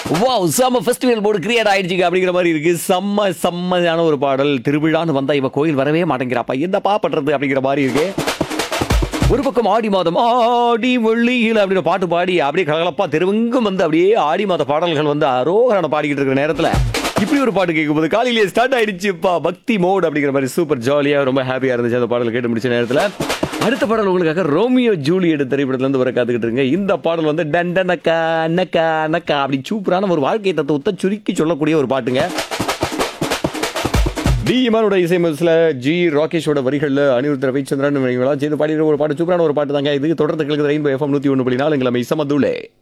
wow செம்ம festival board create ஆயிடுச்சுங்க அப்படிங்கிற மாதிரி இருக்கு செம்ம செம்மையான ஒரு பாடல் திருவிழான்னு வந்தா இவ கோயில் வரவே மாட்டேங்கிறாப்பா என்னப்பா பண்றது அப்படிங்கிற மாதிரி இருக்கு ஒரு பக்கம் ஆடி மாதம் ஆடி வெள்ளியில் அப்படின்னு பாட்டு பாடி அப்படியே கலகலப்பா தெருவெங்கும் வந்து அப்படியே ஆடி மாத பாடல்கள் வந்து அரோகரான பாடிக்கிட்டு இருக்கிற நேரத்தில் இப்படி ஒரு பாட்டு கேட்கும்போது காலையிலேயே ஸ்டார்ட் ஆயிடுச்சுப்பா பக்தி மோட் அப்படிங்கிற மாதிரி சூப்பர் ஜாலியாக ரொம்ப ஹாப்பியாக இருந்துச்சு அந்த பாடல் கேட்டு முடிச்ச நேரத்தில் அடுத்த பாடல் உங்களுக்காக ரோமியோ ஜூலியட் திரைப்படத்துலேருந்து வர காத்துக்கிட்டு இருங்க இந்த பாடல் வந்து டண்டனக்கா நக்கா நக்கா அப்படி சூப்பரான ஒரு வாழ்க்கை தத்துவத்தை சுருக்கி சொல்லக்கூடிய ஒரு பாட்டுங்க டி இமானோட இசை மசில் ஜி ராகேஷோட வரிகளில் அனிருத் ரவிச்சந்திரன் இவங்களாம் சேர்ந்து பாடிற ஒரு பாட்டு சூப்பரான ஒரு பாட்டு தாங்க இது தொடர்ந்து கேட்குது ரெயின்போ எஃப்எம் நூற்றி ஒன்று புள்ளி நாலு எங்களை சமதுலே